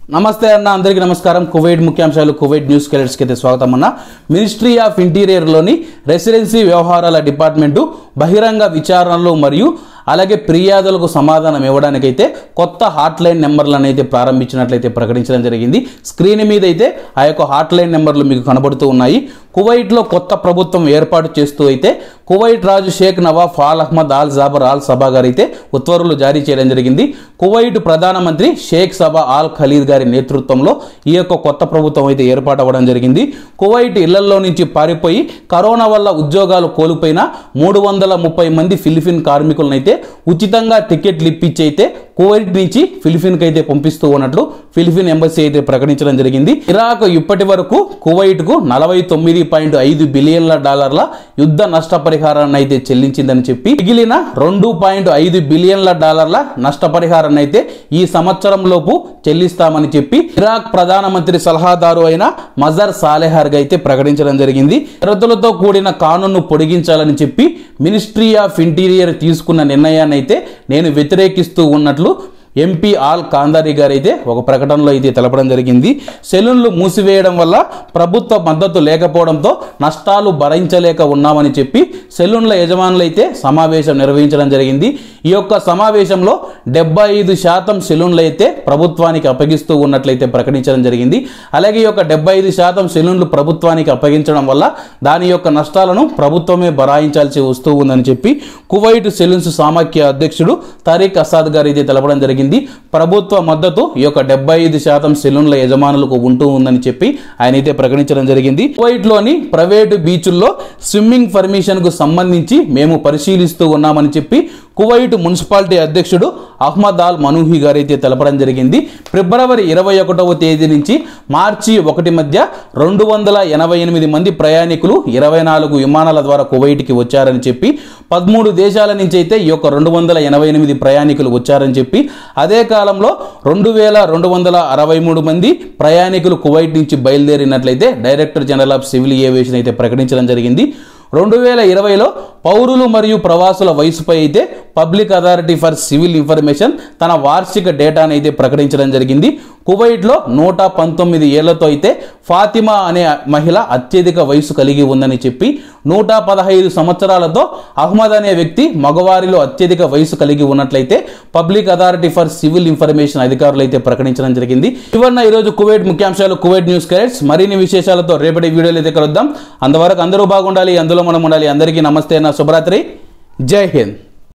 నమస్తే అన్న అందరికీ నమస్కారం కువైట్ ముఖ్యాంశాలు కువైట్ న్యూస్ కెలెట్స్కి అయితే స్వాగతం అన్న మినిస్ట్రీ ఆఫ్ ఇంటీరియర్లోని రెసిడెన్సీ వ్యవహారాల డిపార్ట్మెంటు బహిరంగ విచారణలు మరియు అలాగే ఫిర్యాదులకు సమాధానం ఇవ్వడానికైతే కొత్త హాట్ లైన్ నెంబర్లను అయితే ప్రారంభించినట్లయితే ప్రకటించడం జరిగింది స్క్రీన్ మీద అయితే ఆ యొక్క హాట్ లైన్ నెంబర్లు మీకు కనబడుతూ ఉన్నాయి కువైట్లో కొత్త ప్రభుత్వం ఏర్పాటు చేస్తూ అయితే కువైట్ రాజు Sheikh Nawaf Al Ahmad Al Jaber Al Sabah గారు అయితే ఉత్తర్వులు జారీ చేయడం జరిగింది కువైట్ ప్రధానమంత్రి షేక్ సభా ఆల్ ఖలీద్ గారి నేతృత్వంలో ఈ యొక్క కొత్త ప్రభుత్వం అయితే ఏర్పాటు అవ్వడం జరిగింది కువైట్ ఇళ్లలో నుంచి పారిపోయి కరోనా వల్ల ఉద్యోగాలు కోల్పోయిన మూడు వందల ముప్పై మంది ఫిలిపిన్ కార్మికులను అయితే ఉచితంగా టికెట్లు ఇప్పించి అయితే కువైట్ నుంచి ఫిలిపిన్కి అయితే పంపిస్తూ ఉన్నట్లు ఫిలిపిన్ ఎంబసీ అయితే ప్రకటించడం జరిగింది ఇరాక్ ఇప్పటి వరకు కువైట్కు నలభై తొమ్మిది పాయింట్ ఐదు బిలియన్ల డాలర్ల యుద్ధ నష్టపరిహారాన్ని అయితే చెల్లించిందని చెప్పి మిగిలిన రెండు పాయింట్ ఐదు బిలియన్ల డాలర్ల నష్టపరిహారాన్ని అయితే ఈ సంవత్సరం లోపు చెల్లిస్తామని చెప్పి ఇరాక్ ప్రధానమంత్రి సలహాదారు అయిన మజర్ సాలెహార్ అయితే ప్రకటించడం జరిగింది షరతులతో కూడిన కానును పొడిగించాలని చెప్పి మినిస్ట్రీ ఆఫ్ ఇంటీరియర్ తీసుకున్న నిర్ణయాన్ని అయితే నేను వ్యతిరేకిస్తూ ఉన్నట్లు ఎంపీ ఆల్ కాందారి గారు అయితే ఒక ప్రకటనలో అయితే తెలపడం జరిగింది సెలూన్లు మూసివేయడం వల్ల ప్రభుత్వ మద్దతు లేకపోవడంతో నష్టాలు భరించలేక ఉన్నామని చెప్పి సెలూన్ల యజమానులు అయితే సమావేశం నిర్వహించడం జరిగింది ఈ యొక్క సమావేశంలో డెబ్బై ఐదు శాతం సెలూన్లు అయితే ప్రభుత్వానికి అప్పగిస్తూ ఉన్నట్లయితే ప్రకటించడం జరిగింది అలాగే ఈ యొక్క డెబ్బై ఐదు శాతం సెలూన్లు ప్రభుత్వానికి అప్పగించడం వల్ల దాని యొక్క నష్టాలను ప్రభుత్వమే భరాయించాల్సి వస్తూ ఉందని చెప్పి కువైట్ సెలూన్స్ సామాఖ్య అధ్యక్షుడు తారిక్ అసాద్ గారు అయితే తెలపడం జరిగింది ప్రభుత్వ మద్దతు ఈ యొక్క డెబ్బై ఐదు శాతం సెలూన్ల యజమానులకు ఉంటూ ఉందని చెప్పి ఆయన అయితే ప్రకటించడం జరిగింది కువైట్లోని ప్రైవేటు బీచుల్లో స్విమ్మింగ్ పర్మిషన్ కు సంబంధించి మేము పరిశీలిస్తూ ఉన్నామని చెప్పి కువైట్ మున్సిపాలిటీ అధ్యక్షుడు అహ్మద్ ఆల్ మనూహి గారు అయితే తెలపడం జరిగింది ఫిబ్రవరి ఇరవై ఒకటవ తేదీ నుంచి మార్చి ఒకటి మధ్య రెండు వందల ఎనభై ఎనిమిది మంది ప్రయాణికులు ఇరవై నాలుగు విమానాల ద్వారా కువైట్కి వచ్చారని చెప్పి పదమూడు దేశాల నుంచి అయితే ఈ యొక్క రెండు వందల ఎనభై ఎనిమిది ప్రయాణికులు వచ్చారని చెప్పి అదే కాలంలో రెండు వేల రెండు వందల అరవై మూడు మంది ప్రయాణికులు కువైట్ నుంచి బయలుదేరినట్లయితే director general of civil aviation అయితే ప్రకటించడం జరిగింది రెండు వేల ఇరవైలో పౌరులు మరియు ప్రవాసుల వయసుపై అయితే public authority for civil information తన వార్షిక డేటాను అయితే ప్రకటించడం జరిగింది కువైట్లో నూట పంతొమ్మిది ఏళ్లతో అయితే ఫాతిమా అనే మహిళ అత్యధిక వయసు కలిగి ఉందని చెప్పి నూట పదహైదు సంవత్సరాలతో అహ్మద్ అనే వ్యక్తి మగవారిలో అత్యధిక వయసు కలిగి ఉన్నట్లయితే public authority for civil information అధికారులు అయితే ప్రకటించడం జరిగింది ఇవన్న ఈరోజు కువైట్ ముఖ్యాంశాలు కువైట్ న్యూస్ కరెక్ట్స్ మరిన్ని విశేషాలతో రేపటి వీడియోలు అయితే కలుద్దాం అంతవరకు అందరూ బాగుండాలి అందులో మనం ఉండాలి అందరికీ నమస్తే నా శుభరాత్రి జై హింద్